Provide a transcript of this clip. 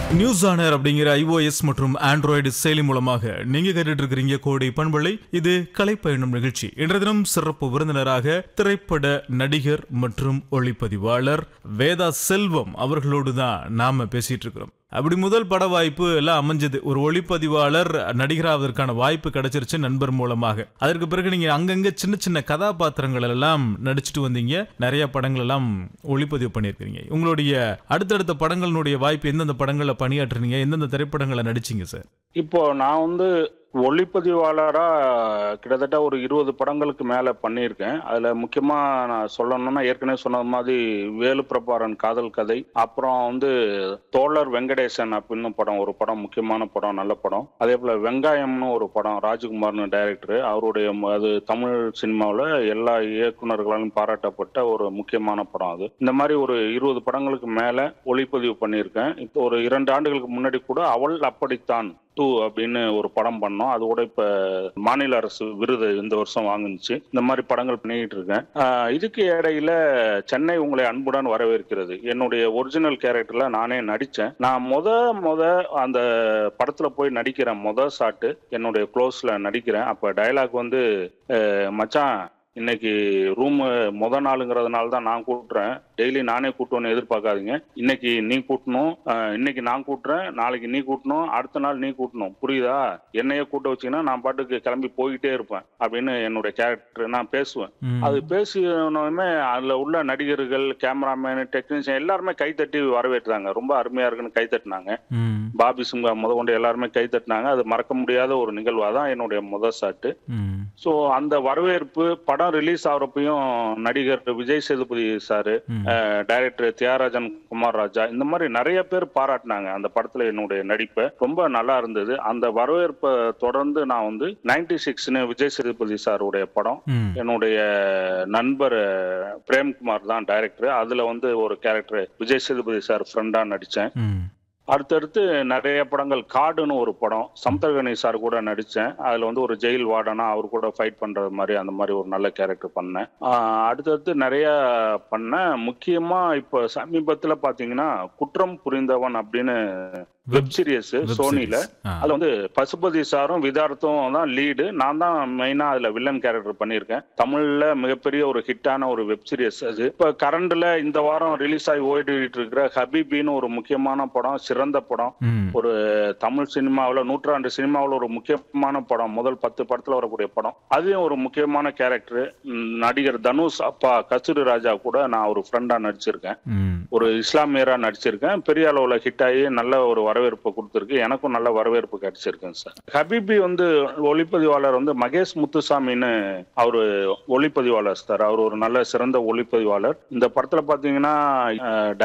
News on air அப்படிங்கிற iOS மற்றும் Android செயலி மூலமாக நீங்க கேட்டுட்டு இருக்கிறீங்க கோடை பண்பலை இது கலைப்பயணம் நிகழ்ச்சி இன்றைய தினம் சிறப்பு விருந்தினராக திரைப்பட நடிகர் மற்றும் ஒளிப்பதிவாளர் வேதா செல்வம் அவர்களோடு தான் நாம பேசிட்டு இருக்கிறோம் அப்படி முதல் பட வாய்ப்பு எல்லாம் அமைஞ்சது ஒரு ஒளிப்பதிவாளர் நடிகராவதற்கான வாய்ப்பு கிடைச்சிருச்சு நண்பர் மூலமாக அதற்கு பிறகு நீங்க அங்கங்க சின்ன சின்ன கதாபாத்திரங்கள் எல்லாம் நடிச்சிட்டு வந்தீங்க நிறைய படங்கள் எல்லாம் ஒளிப்பதிவு பண்ணியிருக்கிறீங்க உங்களுடைய அடுத்தடுத்த படங்களினுடைய வாய்ப்பு எந்தெந்த படங்கள்ல பணியாற்றுனீங்க எந்தெந்த திரைப்படங்களை நடிச்சீங்க சார் இப்போ நான் வந்து ஒளிப்பதிவாளரா கிட்டத்தட்ட ஒரு இருபது படங்களுக்கு மேல பண்ணியிருக்கேன் அதுல முக்கியமா நான் சொல்லணும்னா ஏற்கனவே சொன்னது மாதிரி வேலு பிரபாரன் காதல் கதை அப்புறம் வந்து தோழர் வெங்கடேசன் அப்படின்னு படம் ஒரு படம் முக்கியமான படம் நல்ல படம் அதே போல வெங்காயம்னு ஒரு படம் ராஜ்குமார்னு டைரக்டர் அவருடைய ம- அது தமிழ் சினிமாவில் எல்லா இயக்குனர்களாலும் பாராட்டப்பட்ட ஒரு முக்கியமான படம் அது இந்த மாதிரி ஒரு இருபது படங்களுக்கு மேல ஒளிப்பதிவு பண்ணியிருக்கேன் இப்போ ஒரு இரண்டு ஆண்டுகளுக்கு முன்னாடி கூட அவள் அப்படித்தான் டூ அப்படின்னு ஒரு படம் பண்ணோம் அது கூட இப்ப மாநில அரசு விருது இந்த வருஷம் வாங்குனுச்சு இந்த மாதிரி படங்கள் பண்ணிக்கிட்டு இருக்கேன் ஆஹ் இதுக்கு இடையில சென்னை உங்களை அன்புடன் வரவேற்கிறது என்னுடைய ஒரிஜினல் கேரக்டர்ல நானே நடிச்சேன் நான் முத முத அந்த படத்துல போய் நடிக்கிறேன் முத ஷாட்டு என்னுடைய க்ளோஸ்ல நடிக்கிறேன் அப்ப டயலாக் வந்து அஹ், மச்சான் இன்னைக்கு ரூம் முத நாளுங்கிறதுனால தான் நான் கூட்டுறேன் டெய்லி நானே கூட்டுவேன்னு எதிர்பார்க்காதீங்க இன்னைக்கு நீ கூட்டணும் அஹ், இன்னைக்கு நான் கூட்டுறேன் நாளைக்கு நீ கூட்டணும் அடுத்த நாள் நீ கூட்டணும் புரியுதா என்னையே கூட்ட வச்சீங்கன்னா நான் பாட்டுக்கு கிளம்பி போய்கிட்டே இருப்பேன் அப்படின்னு என்னுடைய கேரக்டர் நான் பேசுவேன் ம். அது பேசினோமே அதுல உள்ள நடிகர்கள் கேமராமேன் டெக்னீஷியன் எல்லாருமே கைத்தட்டி வரவேற்றாங்க ரொம்ப அருமையா இருக்குன்னு கைத்தட்டினாங்க ம். பாபி சிம்கா முத கொண்டு எல்லாருமே கைத்தட்டினாங்க அது மறக்க முடியாத ஒரு நிகழ்வா தான் என்னுடைய முதல் ஷாட்டு ம். ஸோ அந்த வரவேற்பு படம் ரிலீஸ் ஆகுறப்பையும் நடிகர் விஜய் சேதுபதி சாரு ம். டைரக்டர் தியாகராஜன் குமார் ராஜா இந்த மாதிரி நிறைய பேர் பாராட்டினாங்க அந்த படத்துல என்னுடைய நடிப்பை ரொம்ப நல்லா இருந்தது அந்த வரவேற்பை தொடர்ந்து நான் வந்து நைன்டி சிக்ஸ்னு விஜய் சேதுபதி சாருடைய படம் ம். என்னுடைய நண்பர் அஹ், பிரேம்குமார் தான் டைரக்டர் அதுல வந்து ஒரு கேரக்டர் விஜய் சேதுபதி சார் ஃப்ரெண்டா நடிச்சேன் ம். அடுத்தடுத்து நிறைய படங்கள் காடுன்னு ஒரு படம் சமுத்திரகணி சார் கூட நடித்தேன் அதில் வந்து ஒரு ஜெயில் வார்டனா அவர் கூட ஃபைட் பண்ணுறது மாதிரி அந்த மாதிரி ஒரு நல்ல கேரக்டர் பண்ணேன் ஆஹ் அடுத்தடுத்து நிறைய பண்ணேன் முக்கியமாக இப்போ சமீபத்தில் பார்த்தீங்கன்னா குற்றம் புரிந்தவன் அப்படின்னு வெப் சீரிஸ் Web சோனியில் series. ஆ. அதுல வந்து பசுபதி சாரும் விதார்த்தும் தான் லீடு நான் தான் மெயினா அதுல வில்லன் கேரக்டர் பண்ணியிருக்கேன் தமிழ்ல மிகப்பெரிய ஒரு ஹிட்டான ஒரு வெப் சீரிஸ் அது இப்ப கரண்ட்ல இந்த வாரம் ரிலீஸ் ஆகி ஓடிட்டு இருக்கிற ஹபீபின்னு ஒரு முக்கியமான படம் சிறந்த படம் ம். ஒரு தமிழ் சினிமாவில் நூற்றாண்டு சினிமாவில் ஒரு முக்கியமான படம் முதல் பத்து படத்துல வரக்கூடிய படம் அதுவும் ஒரு முக்கியமான கேரக்டர் நடிகர் தனுஷ் அப்பா கஸ்தூரி ராஜா கூட நான் ஒரு ஃப்ரெண்டா நடிச்சிருக்கேன் ம். ஒரு இஸ்லாமியரா நடிச்சிருக்கேன் பெரிய அளவுல ஹிட் ஆகி நல்ல ஒரு வரவேற்பு கொடுத்துருக்கு எனக்கும் நல்ல வரவேற்பு கிடைச்சிருக்குங்க சார் ஹபீபி வந்து ஒளிப்பதிவாளர் வந்து மகேஷ் முத்துசாமின்னு அவரு ஒளிப்பதிவாளர் சார் அவர் ஒரு நல்ல சிறந்த ஒளிப்பதிவாளர் இந்த படத்துல பாத்தீங்கன்னா அஹ்,